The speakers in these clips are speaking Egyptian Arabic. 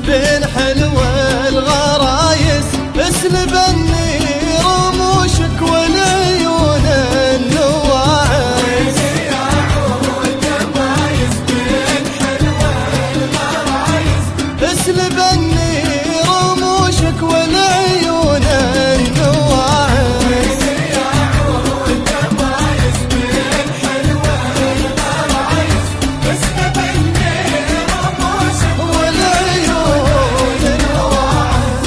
بين حلو الغرايس اسلبني رموشك والعيون النواعس اسلبني رموشك والعيون النواعس والعيون النواعس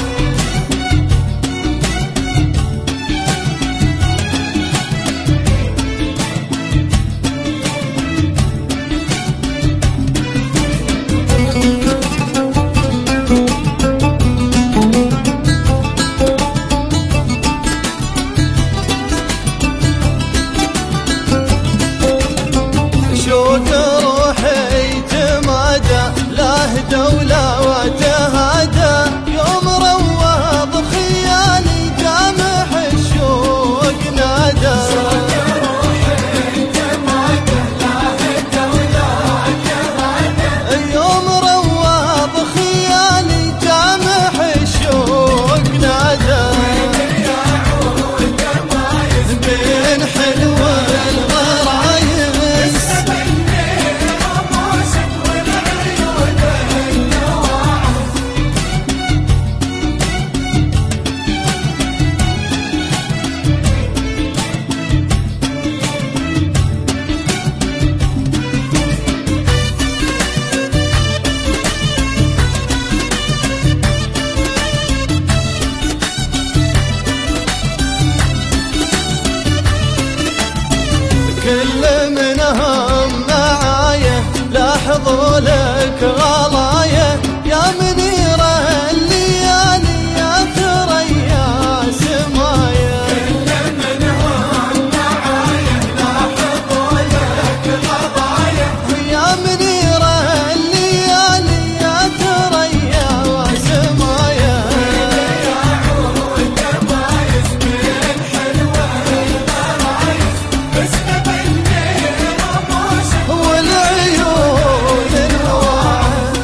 شوق روحي تمادى له دولة وتهادى يوم روض خيالي جامح الشوق نادى يوم روض خيالي جامح الشوق نادى بين حلو الغرايس كل منهم معايا لاحظوا لك غلايا يا منير الليالي يا ثريا سمايا يا منير الليالي يا ثريا وسمايا والعيون الواعي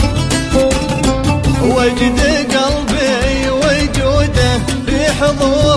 وجد قلبي وجوده في حضور